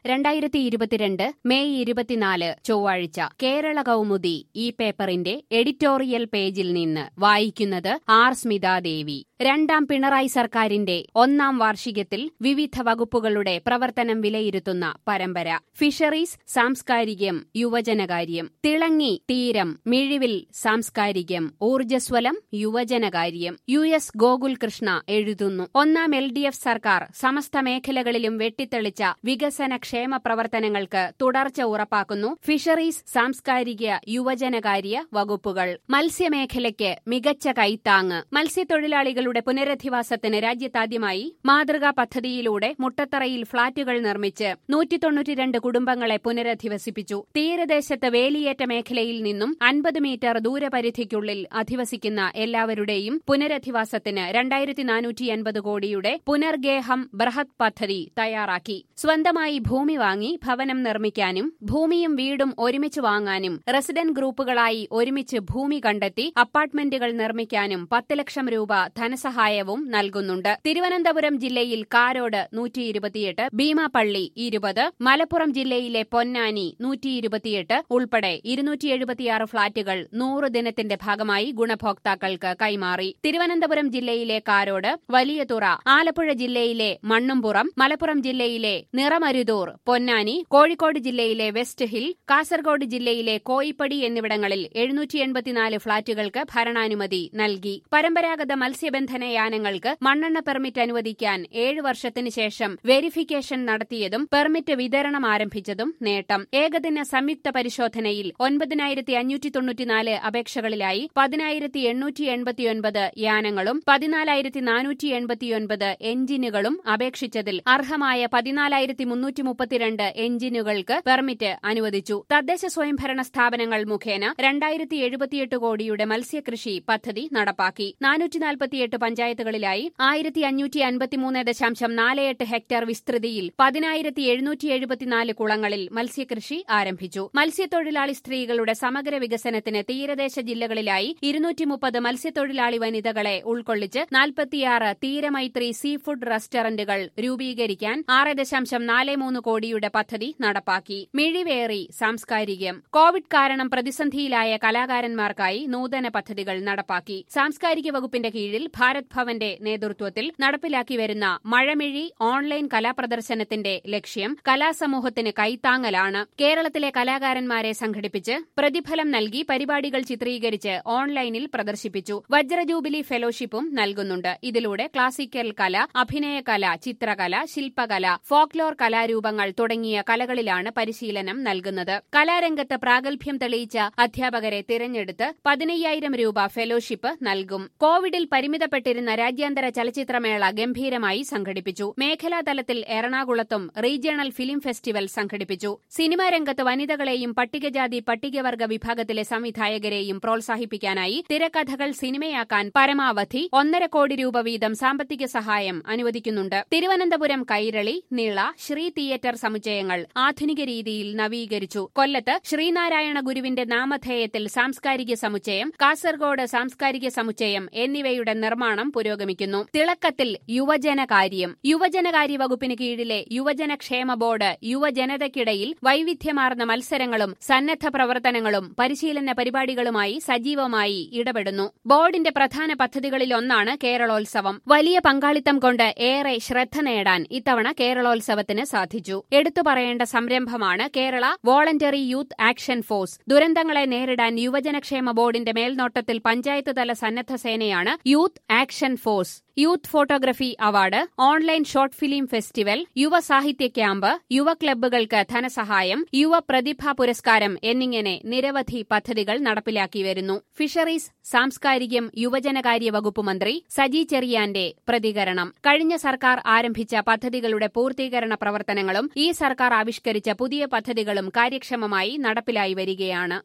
രണ്ടായിരത്തി ഇരുപത്തിരണ്ട് മെയ് ഇരുപത്തിനാല് ചൊവ്വാഴ്ച കേരള കൗമുദി ഈ പേപ്പറിന്റെ എഡിറ്റോറിയൽ പേജിൽ നിന്ന് വായിക്കുന്നത് ആർ സ്മിതാദേവി രണ്ടാം പിണറായി സർക്കാരിന്റെ ഒന്നാം വാർഷികത്തിൽ വിവിധ വകുപ്പുകളുടെ പ്രവർത്തനം വിലയിരുത്തുന്ന പരമ്പര ഫിഷറീസ് സാംസ്കാരികം യുവജനകാര്യം തിളങ്ങി തീരം മിഴിവിൽ സാംസ്കാരികം ഊർജ്ജസ്വലം യുവജനകാര്യം യു എസ് ഗോകുൽ കൃഷ്ണ എഴുതുന്നു ഒന്നാം എൽ ഡി എഫ് സർക്കാർ സമസ്ത മേഖലകളിലും വെട്ടിത്തെളിച്ച വികസന ക്ഷേമ പ്രവർത്തനങ്ങൾക്ക് തുടർച്ച ഉറപ്പാക്കുന്നു ഫിഷറീസ് സാംസ്കാരിക യുവജനകാര്യ വകുപ്പുകൾ മത്സ്യമേഖലയ്ക്ക് മികച്ച കൈത്താങ്ങ് മത്സ്യത്തൊഴിലാളികളുടെ പുനരധിവാസത്തിന് രാജ്യത്താദ്യമായി മാതൃകാ പദ്ധതിയിലൂടെ മുട്ടത്തറയിൽ ഫ്ളാറ്റുകൾ നിർമ്മിച്ച് നൂറ്റി തൊണ്ണൂറ്റിരണ്ട് കുടുംബങ്ങളെ പുനരധിവസിപ്പിച്ചു തീരദേശത്ത് വേലിയേറ്റ മേഖലയിൽ നിന്നും അൻപത് മീറ്റർ ദൂരപരിധിക്കുള്ളിൽ അധിവസിക്കുന്ന എല്ലാവരുടെയും പുനരധിവാസത്തിന് രണ്ടായിരത്തി നാനൂറ്റി എൺപത് കോടിയുടെ പുനർഗേഹം ബൃഹത് പദ്ധതി തയ്യാറാക്കി സ്വന്തമായി ഭൂമി വാങ്ങി ഭവനം നിർമ്മിക്കാനും ഭൂമിയും വീടും ഒരുമിച്ച് വാങ്ങാനും റെസിഡന്റ് ഗ്രൂപ്പുകളായി ഒരുമിച്ച് ഭൂമി കണ്ടെത്തി അപ്പാർട്ട്മെന്റുകൾ നിർമ്മിക്കാനും പത്ത് ലക്ഷം രൂപ ധനസഹായവും നൽകുന്നുണ്ട് തിരുവനന്തപുരം ജില്ലയിൽ കാരോട് നൂറ്റി ഇരുപത്തിയെട്ട് ഭീമാപള്ളി ഇരുപത് മലപ്പുറം ജില്ലയിലെ പൊന്നാനി നൂറ്റി ഇരുപത്തിയെട്ട് ഉൾപ്പെടെ ഇരുന്നൂറ്റി എഴുപത്തിയാറ് ഫ്ളാറ്റുകൾ നൂറ് ദിനത്തിന്റെ ഭാഗമായി ഗുണഭോക്താക്കൾക്ക് കൈമാറി തിരുവനന്തപുരം ജില്ലയിലെ കാരോട് വലിയതുറ ആലപ്പുഴ ജില്ലയിലെ മണ്ണുംപുറം മലപ്പുറം ജില്ലയിലെ നിറമരുതൂർ പൊന്നാനി കോഴിക്കോട് ജില്ലയിലെ വെസ്റ്റ് ഹിൽ കാസർഗോഡ് ജില്ലയിലെ കോയിപ്പടി എന്നിവിടങ്ങളിൽ എഴുന്നൂറ്റി എൺപത്തിനാല് ഫ്ളാറ്റുകൾക്ക് ഭരണാനുമതി നൽകി പരമ്പരാഗത മത്സ്യബന്ധന യാനങ്ങൾക്ക് മണ്ണെണ്ണ പെർമിറ്റ് അനുവദിക്കാൻ ഏഴ് വർഷത്തിന് ശേഷം വെരിഫിക്കേഷൻ നടത്തിയതും പെർമിറ്റ് വിതരണം ആരംഭിച്ചതും നേട്ടം ഏകദിന സംയുക്ത പരിശോധനയിൽ ഒൻപതിനായിരത്തി അഞ്ഞൂറ്റി തൊണ്ണൂറ്റിനാല് അപേക്ഷകളിലായി പതിനായിരത്തി എണ്ണൂറ്റി എൺപത്തിയൊൻപത് യാനങ്ങളും പതിനാലായിരത്തി നാനൂറ്റി എൺപത്തിയൊൻപത് എഞ്ചിനുകളും അപേക്ഷിച്ചതിൽ അർഹമായ പതിനാലായിരത്തി മുന്നൂറ്റി മുപ്പത്തിരണ്ട് എഞ്ചിനുകൾക്ക് പെർമിറ്റ് അനുവദിച്ചു തദ്ദേശ സ്വയംഭരണ സ്ഥാപനങ്ങൾ മുഖേന രണ്ടായിരത്തി എഴുപത്തിയെട്ട് കോടിയുടെ മത്സ്യകൃഷി പദ്ധതി നടപ്പാക്കി നാനൂറ്റി നാൽപ്പത്തിയെട്ട് പഞ്ചായത്തുകളിലായി ആയിരത്തി അഞ്ഞൂറ്റി അൻപത്തിമൂന്ന് ദശാംശം നാല് എട്ട് ഹെക്ടർ വിസ്തൃതിയിൽ പതിനായിരത്തി എഴുന്നൂറ്റി എഴുപത്തിനാല് കുളങ്ങളിൽ മത്സ്യകൃഷി ആരംഭിച്ചു മത്സ്യത്തൊഴിലാളി സ്ത്രീകളുടെ സമഗ്ര വികസനത്തിന് തീരദേശ ജില്ലകളിലായി ഇരുന്നൂറ്റി മുപ്പത് മത്സ്യത്തൊഴിലാളി വനിതകളെ ഉൾക്കൊള്ളിച്ച് നാൽപ്പത്തിയാറ് തീരമൈത്രി സീ ഫുഡ് റെസ്റ്റോറന്റുകൾ രൂപീകരിക്കാൻ ആറ് ദശാംശം നാല് മൂന്ന് കോടിയുടെ പദ്ധതി നടപ്പാക്കി മിഴിവേറി സാംസ്കാരികം കോവിഡ് കാരണം പ്രതിസന്ധിയിലായ കലാകാരന്മാർക്കായി നൂതന പദ്ധതികൾ നടപ്പാക്കി സാംസ്കാരിക വകുപ്പിന്റെ കീഴിൽ ഭാരത് ഭവന്റെ നേതൃത്വത്തിൽ നടപ്പിലാക്കി വരുന്ന മഴമിഴി ഓൺലൈൻ കലാപ്രദർശനത്തിന്റെ ലക്ഷ്യം കലാസമൂഹത്തിന് കൈത്താങ്ങലാണ് കേരളത്തിലെ കലാകാരന്മാരെ സംഘടിപ്പിച്ച് പ്രതിഫലം നൽകി പരിപാടികൾ ചിത്രീകരിച്ച് ഓൺലൈനിൽ പ്രദർശിപ്പിച്ചു വജ്രജൂബിലി ഫെലോഷിപ്പും നൽകുന്നുണ്ട് ഇതിലൂടെ ക്ലാസിക്കൽ കല അഭിനയകല ചിത്രകല ശില്പകല ഫോക്ലോർ കലാരൂപങ്ങൾ തുടങ്ങിയ കലകളിലാണ് പരിശീലനം നൽകുന്നത് കലാരംഗത്ത് പ്രാഗൽഭ്യം തെളിയിച്ച അധ്യാപകരെ തിരഞ്ഞെടുത്ത് പതിനയ്യായിരം രൂപ ഫെലോഷിപ്പ് നൽകും കോവിഡിൽ പരിമിതപ്പെട്ടിരുന്ന രാജ്യാന്തര ചലച്ചിത്രമേള ഗംഭീരമായി സംഘടിപ്പിച്ചു മേഖലാതലത്തിൽ എറണാകുളത്തും റീജിയണൽ ഫിലിം ഫെസ്റ്റിവൽ സംഘടിപ്പിച്ചു സിനിമാ രംഗത്ത് വനിതകളെയും പട്ടികജാതി പട്ടികവർഗ വിഭാഗത്തിലെ സംവിധായകരെയും പ്രോത്സാഹിപ്പിക്കാനായി തിരക്കഥകൾ സിനിമയാക്കാൻ പരമാവധി ഒന്നര കോടി രൂപ വീതം സാമ്പത്തിക സഹായം അനുവദിക്കുന്നുണ്ട് തിരുവനന്തപുരം കൈരളി നിള ശ്രീ തിയേറ്റർ സമുച്ചയങ്ങൾ ആധുനിക രീതിയിൽ നവീകരിച്ചു കൊല്ലത്ത് ശ്രീനാരായണ ഗുരുവിന്റെ നാമധേയത്തിൽ സാംസ്കാരിക സമുച്ചയം കാസർഗോഡ് സാംസ്കാരിക സമുച്ചയം എന്നിവയുടെ നിർമ്മാണം പുരോഗമിക്കുന്നു തിളക്കത്തിൽ യുവജനകാര്യം യുവജനകാര്യ വകുപ്പിന് കീഴിലെ യുവജനക്ഷേമ ബോർഡ് യുവജനതയ്ക്കിടയിൽ വൈവിധ്യമാർന്ന മത്സരങ്ങളും സന്നദ്ധ പ്രവർത്തനങ്ങളും പരിശീലന പരിപാടികളുമായി സജീവമായി ഇടപെടുന്നു ബോർഡിന്റെ പ്രധാന പദ്ധതികളിലൊന്നാണ് കേരളോത്സവം വലിയ പങ്കാളിത്തം കൊണ്ട് ഏറെ ശ്രദ്ധ നേടാൻ ഇത്തവണ കേരളോത്സവത്തിന് സാധിച്ചു എടുത്തു പറയേണ്ട സംരംഭമാണ് Kerala voluntary youth action force ദുരന്തങ്ങളെ നേരിടാൻ യുവജനക്ഷേമ ബോർഡിന്റെ മേൽനോട്ടത്തിൽ പഞ്ചായത്ത് തല സന്നദ്ധ സേനയാണ് youth action force youth photography award online short film festival യുവ സാഹിത്യ ക്യാമ്പ് യുവ ക്ലബ്ബുകൾക്ക് ധനസഹായം യുവ പ്രതിഭാ പുരസ്കാരം എന്നിങ്ങനെ നിരവധി പദ്ധതികൾ നടപ്പിലാക്കി വരുന്നു ഫിഷറീസ് സാംസ്കാരികം യുവജനകാര്യ വകുപ്പ് മന്ത്രി സജി ചെറിയാന്റെ പ്രതികരണം കഴിഞ്ഞ സർക്കാർ ആരംഭിച്ച പദ്ധതികളുടെ പൂർത്തീകരണ പ്രവർത്തനങ്ങളും ഈ സർക്കാർ ആവിഷ്കരിച്ച പുതിയ പദ്ധതികളും കാര്യക്ഷമമായി നടപ്പിലായി വരികയാണ്